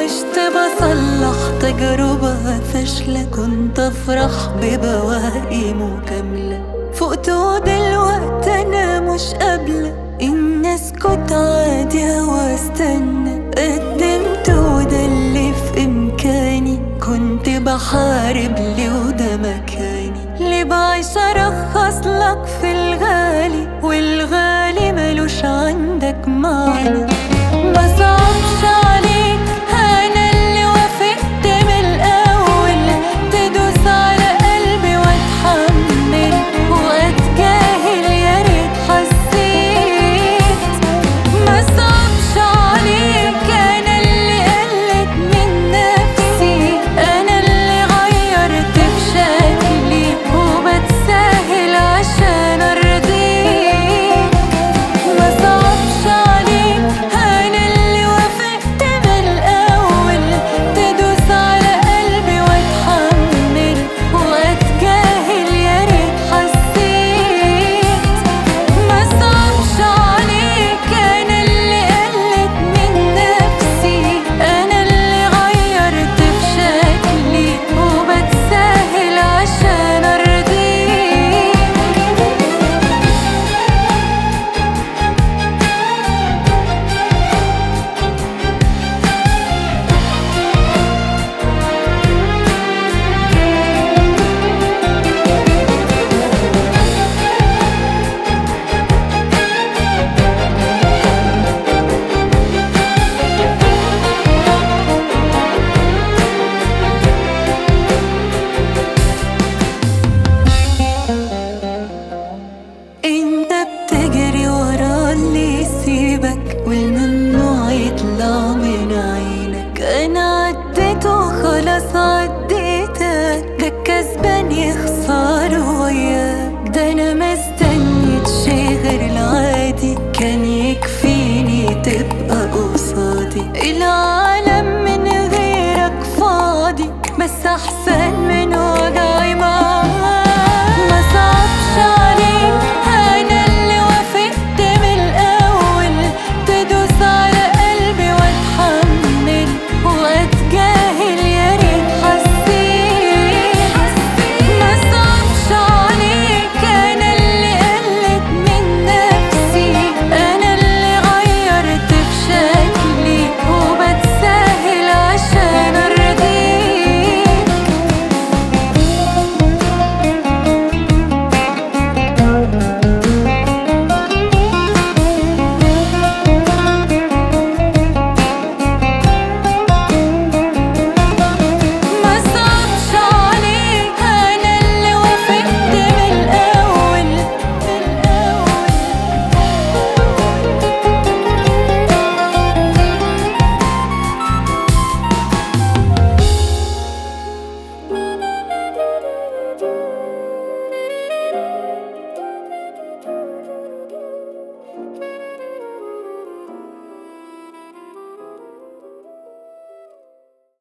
عشت بصلح تجربة فاشلة كنت أفرح ببواقي مكاملة فقت ودلوقتي أنا مش قابلة إن أسكت عادي واستنى قدمت وده اللي في إمكاني كنت بحارب لي وده مكاني ليه بعيش أرخص لك في الغالي والغالي ملوش عندك معنى ما صعبش عليك أنا اللي وافقت من الأول تدوس على قلبي وأتحمل وأتجاهل يا ريت حسيت ما صعبش عليك أنا اللي قلت من نفسي أنا اللي غيرت في شكلي وبتساهل عشان أرضيك ما صعبش عليك أنا اللي وافقت من الأول تدوس على قلبي وأتحمل وأتجاهل يا ريت حسيت ما صعبش عليك أنا اللي قلت من نفسي أنا اللي غيرت في شكلي وبتساهل عشان أرضيك انت بتجري ورا اللي يسيبك والممنوع يطلع من عينك انا عديت وخلاص عديتك ده الكسبان يخسر وياك ده انا ما استنيتش غير العادي كان يكفيني تبقى قصادي العالم من غيرك فاضي بس احسن من